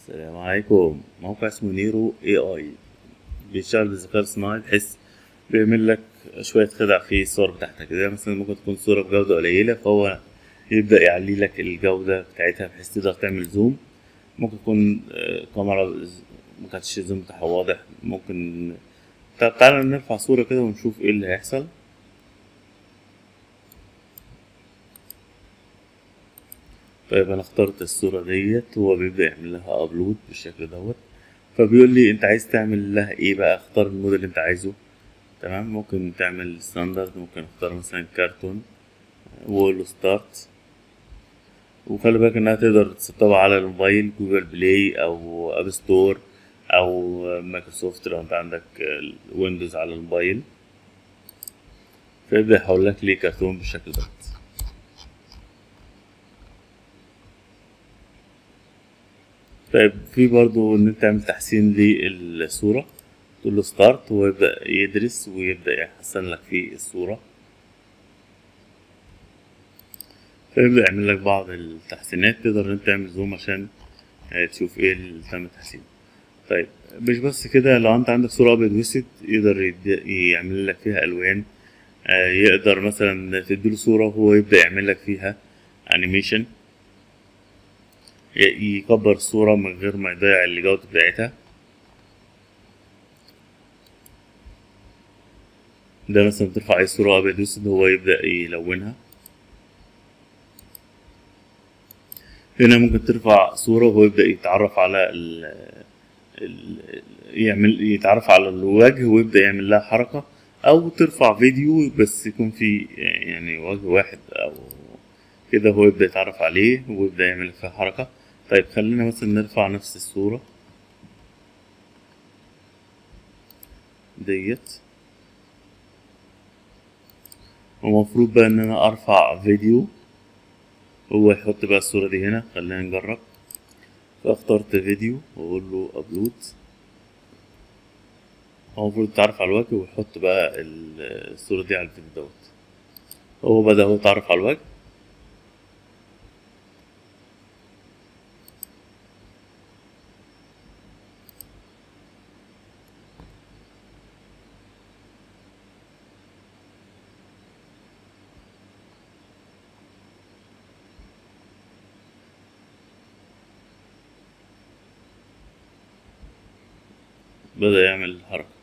السلام عليكم موقع اسمه نيرو اي اي بيشتغل بالذكاء الصناعي بحيث بيعمل لك شوية خدع في الصور بتاعتك زي مثلا ممكن تكون صورة بجودة قليلة فهو يبدأ يعلي لك الجودة بتاعتها بحيث تقدر تعمل زوم ممكن تكون آه، كاميرا مكانتش الزوم بتاعها واضح ممكن طب تعالى نرفع صورة كده ونشوف ايه اللي هيحصل طيب انا اخترت الصورة ديت هو بيبدأ يعمل لها ابلود بالشكل دوت فبيقول لي انت عايز تعمل لها ايه بقى اختار الموديل اللي انت عايزه تمام ممكن تعمل ستاندرد ممكن اختار مثلا كرتون وول ستارت وخلي بالك انها تقدر تسطبها على الموبايل جوجل بلاي او اب ستور او مايكروسوفت لو انت عندك ويندوز على الموبايل فيبدأ يحول لك ليه كرتون بالشكل ده طيب في برضو ان انت تعمل تحسين للصورة تقول له ستارت ويبدأ يدرس ويبدأ يحسن لك في الصورة فيبدأ يعمل لك بعض التحسينات تقدر ان انت تعمل زوم عشان آه، تشوف ايه اللي تم التحسين طيب مش بس كده لو انت عندك صورة ابيض واسود يقدر يد- يعمل لك فيها الوان آه، يقدر مثلا تديله صورة وهو يبدأ يعمل لك فيها انيميشن يكبر الصورة من غير ما يضيع الجودة بتاعتها ده مثلا ترفع اي صورة ابيض واسود هو يبدأ يلونها هنا ممكن ترفع صورة وهو يبدأ يتعرف على ال ال يعمل يتعرف على الوجه ويبدأ يعمل لها حركة أو ترفع فيديو بس يكون في يعني وجه واحد أو كده هو يبدأ يتعرف عليه ويبدأ يعمل فيها حركة طيب خلينا مثلا نرفع نفس الصورة ديت ومفروض بقى ان انا ارفع فيديو هو يحط بقى الصورة دي هنا خلينا نجرب فاخترت فيديو واقول له ابلود هو المفروض يتعرف على الوجه ويحط بقى ال- الصورة دي على الفيديو دوت هو بدأ هو يتعرف على الوجه بدأ يعمل حركة